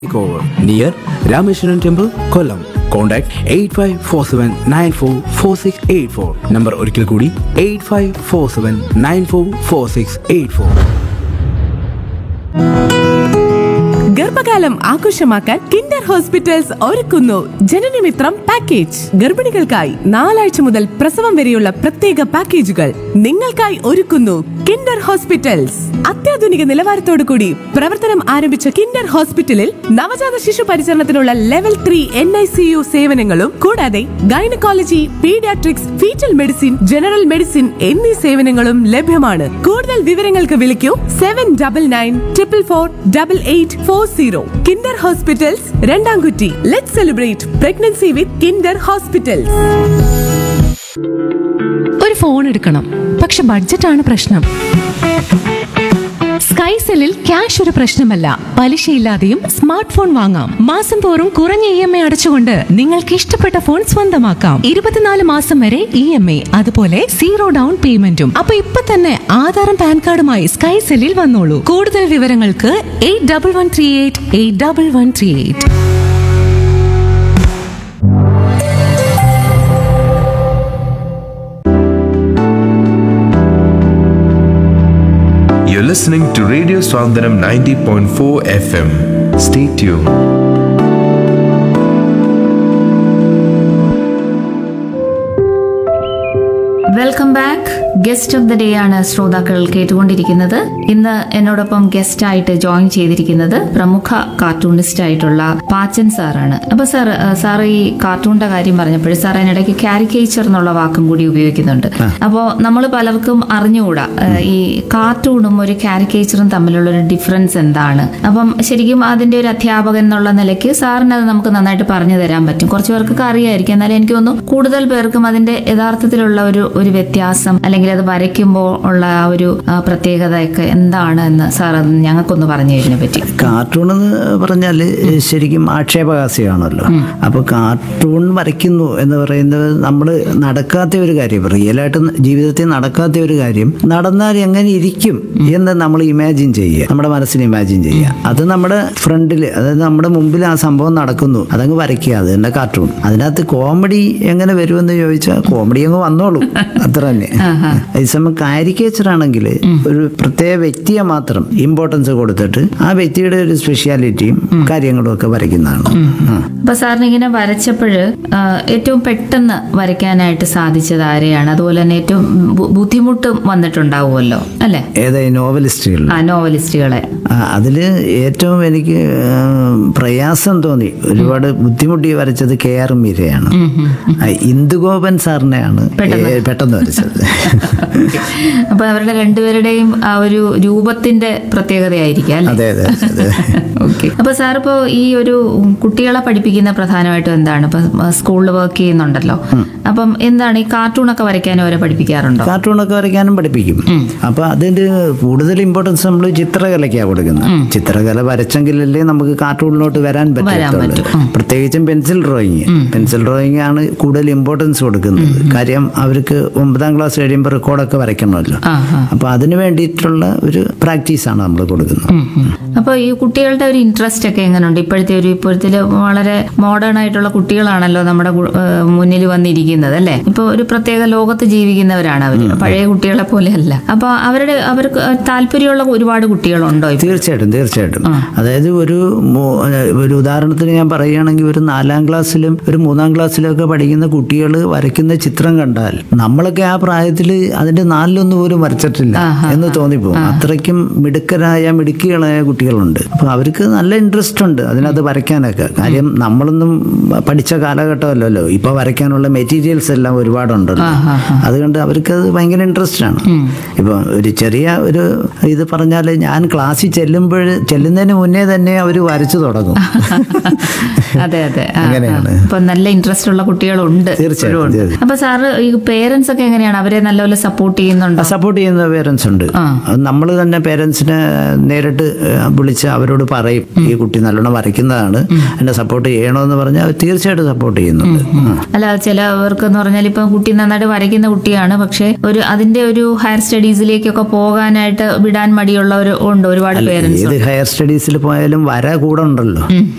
Takeover near Rameshwaran Temple, Kollam. Contact 8547944684. Number ഒരിക്കൽ കൂടി 8547944684. ഗർഭകാലം ആഘോഷമാക്കാൻ കിൻഡർ ഹോസ്പിറ്റൽസ് ഒരുക്കുന്നു ജനനമിത്രം പാക്കേജ് ഗർഭിണികൾക്കായി നാലാഴ്ച മുതൽ പ്രസവം വരെയുള്ള പ്രത്യേക പാക്കേജുകൾ നിങ്ങൾക്കായി ഒരുക്കുന്നു കിൻഡർ ഹോസ്പിറ്റൽസ് അത്യാധുനിക നിലവാരത്തോടു കൂടി പ്രവർത്തനം ആരംഭിച്ച കിൻഡർ ഹോസ്പിറ്റലിൽ നവജാത ശിശു പരിചരണത്തിനുള്ള level three N I C U സേവനങ്ങളും കൂടാതെ gynaecology paediatrics foetal medicine general medicine എന്നീ സേവനങ്ങളും ലഭ്യമാണ് കൂടുതൽ വിവരങ്ങൾക്ക് വിളിക്കൂ seven double nine triple four double eight four zero kinder hospitals രണ്ടാംകുറ്റി let celebrate pregnancy with kinder hospitals ഒരു ഫോൺ എടുക്കണം പക്ഷെ ബഡ്ജറ്റാണ് പ്രശ്നം സ്കൈസെല്ലിൽ ക്യാഷ് ഒരു പ്രശ്നമല്ല പലിശയില്ലാതെയും സ്മാർട്ട് ഫോൺ വാങ്ങാം മാസം തോറും കുറഞ്ഞ ഇ എം ഐ അടച്ചുകൊണ്ട് നിങ്ങൾക്ക് ഇഷ്ടപ്പെട്ട ഫോൺ സ്വന്തമാക്കാം ഇരുപത്തിനാല് മാസം വരെ ഇ എം ഐ അതുപോലെ സീറോ ഡൗൺ പേയ്മെന്റും അപ്പൊ ഇപ്പൊ തന്നെ ആധാറും പാൻ കാർഡുമായി സ്കൈസെല്ലിൽ വന്നോളൂ കൂടുതൽ വിവരങ്ങൾക്ക് eight double one three eight eight double one three eight You're listening to Radio Swandanam 90.4 FM. Stay tuned. Welcome back guest of the day ആണ് ശ്രോതാക്കൾ കേട്ടുകൊണ്ടിരിക്കുന്നത് ഇന്ന് എന്നോടൊപ്പം ഗസ്റ്റ് ആയിട്ട് ജോയിൻ ചെയ്തിരിക്കുന്നത് പ്രമുഖ കാർട്ടൂണിസ്റ്റ് ആയിട്ടുള്ള പാച്ചൻ സാറാണ് അപ്പൊ സാർ സാർ ഈ കാർട്ടൂണിന്റെ കാര്യം പറഞ്ഞപ്പോൾ സാർ അതിനിടയ്ക്ക് കാരിക്കേച്ചർ എന്നുള്ള വാക്കും കൂടി ഉപയോഗിക്കുന്നുണ്ട് അപ്പോൾ നമ്മൾ പലർക്കും അറിഞ്ഞുകൂടാ ഏഹ് ഈ കാർട്ടൂണും ഒരു കാരിക്കേച്ചറും തമ്മിലുള്ള ഒരു ഡിഫറൻസ് എന്താണ് അപ്പം ശരിക്കും അതിന്റെ ഒരു അധ്യാപകൻ എന്നുള്ള നിലയ്ക്ക് സാറിന് അത് നമുക്ക് നന്നായിട്ട് പറഞ്ഞു തരാൻ പറ്റും കുറച്ച് പേർക്കൊക്കെ അറിയായിരിക്കും എന്നാലും എനിക്ക് തോന്നുന്നു കൂടുതൽ പേർക്കും അതിന്റെ യഥാർത്ഥത്തിലുള്ള ഒരു ഒരു വ്യത്യാസം അല്ലെങ്കിൽ അത് വരയ്ക്കുമ്പോൾ ഉള്ള ആ ഒരു ആ, പ്രത്യേകതയൊക്കെ എന്താണ് എന്ന് സാർ അത് ഞങ്ങൾക്കൊന്ന് പറഞ്ഞു തരുന്നതിനെ പറ്റി കാർട്ടൂൺ എന്ന് പറഞ്ഞാൽ ശരിക്കും ആക്ഷേപഹാസ്യമാണല്ലോ അപ്പോൾ കാർട്ടൂൺ വരയ്ക്കുന്നു എന്ന് പറയുന്നത് നമ്മൾ നടക്കാത്ത ഒരു കാര്യം റിയലായിട്ട് ജീവിതത്തിൽ നടക്കാത്ത ഒരു കാര്യം നടന്നാൽ എങ്ങനെ ഇരിക്കും എന്ന് നമ്മൾ ഇമാജിൻ ചെയ്യുക നമ്മുടെ മനസ്സിൽ ഇമാജിൻ ചെയ്യുക അത് നമ്മുടെ ഫ്രണ്ടിൽ അതായത് നമ്മുടെ മുമ്പിൽ ആ സംഭവം നടക്കുന്നു അതങ്ങ് വരയ്ക്കുക അത് തന്നെ കാർട്ടൂൺ അതിനകത്ത് കോമഡി എങ്ങനെ വരുമെന്ന് ചോദിച്ചാൽ കോമഡി അങ്ങ് വന്നോളും അത്ര തന്നെ അതേസമയം കാരിക്കേച്ചർ ആണെങ്കിൽ ഒരു പ്രത്യേക വ്യക്തിയെ മാത്രം ഇമ്പോർട്ടൻസ് കൊടുത്തിട്ട് ആ വ്യക്തിയുടെ ഒരു സ്പെഷ്യാലിറ്റിയും കാര്യങ്ങളും ഒക്കെ വരയ്ക്കുന്നതാണ് ആ. അപ്പൊ സാറിന് ഇങ്ങനെ വരച്ചപ്പോൾ ഏറ്റവും പെട്ടെന്ന് വരയ്ക്കാനായിട്ട് സാധിച്ചത് ആരെയാണ് അതുപോലെ തന്നെ ഏറ്റവും ബു- ബുദ്ധിമുട്ടും വന്നിട്ടുണ്ടാവുമല്ലോ അല്ലെ ഏതായി നോവലിസ്റ്റുകൾ ആ നോവലിസ്റ്റുകളെ അതിൽ ഏറ്റവും എനിക്ക് ആ, പ്രയാസം തോന്നി ഒരുപാട് ബുദ്ധിമുട്ടി വരച്ചത് കെ ആർ മീരയാണ് ആ, ഇന്ദുഗോപൻ സാറിനെയാണ് ഏ, പെട്ടെന്ന് വരച്ചത് അപ്പൊ അവരുടെ രണ്ടുപേരുടെയും ആ ഒരു രൂപത്തിന്റെ പ്രത്യേകതയായിരിക്കും അല്ലേ അതെ അതെ അതെ ഓക്കെ അപ്പൊ സാർ ഇപ്പോ ഈ ഒരു കുട്ടികളെ പഠിപ്പിക്കുന്ന പ്രധാനമായിട്ടും എന്താണ് ഇപ്പൊ സ്കൂളിൽ വർക്ക് ചെയ്യുന്നുണ്ടല്ലോ അപ്പം എന്താണ് ഈ കാർട്ടൂണൊക്കെ വരയ്ക്കാനും അവരെ പഠിപ്പിക്കാറുണ്ടോ കാർട്ടൂണൊക്കെ വരയ്ക്കാനും പഠിപ്പിക്കും അപ്പൊ അതിന്റെ കൂടുതൽ ഇമ്പോർട്ടൻസ് നമ്മൾ ചിത്രകലയ്ക്കാണ് കൊടുക്കുന്നത് ചിത്രകല വരച്ചെങ്കിലല്ലേ നമുക്ക് കാർട്ടൂണിലോട്ട് വരാൻ പറ്റത്തുള്ളൂ പ്രത്യേകിച്ചും പെൻസിൽ ഡ്രോയിങ് പെൻസിൽ ഡ്രോയിങ് ആണ് കൂടുതൽ ഇമ്പോർട്ടൻസ് കൊടുക്കുന്നത് കാര്യം അവർക്ക് ഒമ്പതാം ക്ലാസ് കഴിയുമ്പോൾ റെക്കോർഡൊക്കെ വരയ്ക്കണമല്ലോ അപ്പൊ അതിന് വേണ്ടിയിട്ടുള്ള ഒരു പ്രാക്ടീസാണ് നമ്മൾ കൊടുക്കുന്നത് അപ്പൊ ഈ കുട്ടികളുടെ ഒരു ഇൻട്രസ്റ്റ് ഒക്കെ എങ്ങനെയുണ്ട് ഇപ്പോഴത്തെ ഒരു ഇപ്പോഴത്തെ വളരെ മോഡേൺ ആയിട്ടുള്ള കുട്ടികളാണല്ലോ നമ്മുടെ കു- ഏഹ് മുന്നിൽ വന്നിരിക്കുന്നത് അല്ലേ ഇപ്പൊ ഒരു പ്രത്യേക ലോകത്ത് ജീവിക്കുന്നവരാണ് അവർ പഴയ കുട്ടികളെ പോലെയല്ല അപ്പൊ അവരുടെ അവർക്ക് താല്പര്യമുള്ള ഒരുപാട് കുട്ടികളുണ്ടോ ഇപ്പൊ? തീർച്ചയായിട്ടും തീർച്ചയായിട്ടും അതായത് ഒരു മൂ- ഒരു ഉദാഹരണത്തിന് ഞാൻ പറയുകയാണെങ്കിൽ ഒരു നാലാം ക്ലാസ്സിലും ഒരു മൂന്നാം ക്ലാസ്സിലും ഒക്കെ പഠിക്കുന്ന കുട്ടികൾ വരയ്ക്കുന്ന ചിത്രം കണ്ടാൽ നമ്മളൊക്കെ ആ പ്രായത്തിൽ അതിന്റെ നാലിലൊന്നും പോലും വരച്ചിട്ടില്ല എന്ന് തോന്നിപ്പോകും അത്രയ്ക്കും മിടുക്കരായ മിടുക്കികളായ കുട്ടികളുണ്ട് അപ്പൊ അവർക്ക് നല്ല ഇൻട്രസ്റ്റ് ഉണ്ട് അതിനകത്ത് വരയ്ക്കാനൊക്കെ കാര്യം നമ്മളൊന്നും പഠിച്ച കാലഘട്ടമല്ലല്ലോ ഇപ്പൊ വരയ്ക്കാനുള്ള മെറ്റീരിയൽസ് എല്ലാം ഒരുപാടുണ്ടല്ലോ അതുകൊണ്ട് അവർക്ക് അത് ഭയങ്കര ഇൻട്രസ്റ്റ് ആണ് ഇപ്പൊ ഒരു ചെറിയ ഒരു ഇത് പറഞ്ഞാൽ ഞാൻ ക്ലാസ്സിൽ ചെല്ലുമ്പോൾ ചെല്ലുന്നതിന് മുന്നേ തന്നെ അവർ വരച്ചു തുടങ്ങും അതെ അതെ ആ, ആ. അങ്ങനെയാണ്. അപ്പൊ നല്ല ഇൻട്രസ്റ്റ് ഉള്ള കുട്ടികളുണ്ട് തീർച്ചയായും, ഇപ്പോഴും ഉണ്ട്. തീർച്ചയായും. അപ്പൊ സാറ് ഈ പേരൻസ് ഒക്കെ എങ്ങനെയാണ് അവരെ നല്ലപോലെ സപ്പോർട്ട് ചെയ്യുന്നുണ്ടോ സപ്പോർട്ട് ചെയ്യുന്ന പേരൻസ് ഉണ്ട് നമ്മൾ തന്നെ പേരൻസിനെ നേരിട്ട് ഏഹ്, വിളിച്ച് അവരോട് പറയും ഈ കുട്ടി നല്ലോണം വരയ്ക്കുന്നതാണ് എന്നെ സപ്പോർട്ട് ചെയ്യണമെന്ന് പറഞ്ഞാൽ അവർ തീർച്ചയായിട്ടും സപ്പോർട്ട് ചെയ്യുന്നുണ്ട് ആ. അല്ല ചിലവർക്ക് എന്ന് പറഞ്ഞാൽ ഇപ്പം കുട്ടി നന്നായിട്ട് വരയ്ക്കുന്ന കുട്ടിയാണ് പക്ഷെ ഒരു അതിന്റെ ഒരു ഹയർ സ്റ്റഡീസിലേക്കൊക്കെ പോകാനായിട്ട് വിടാൻ മടിയുള്ളവർ ഉണ്ട് ഒരുപാട് പേരൻസ് ഏത് ഹയർ സ്റ്റഡീസിൽ പോയാലും വര കൂടെ ഉണ്ടല്ലോ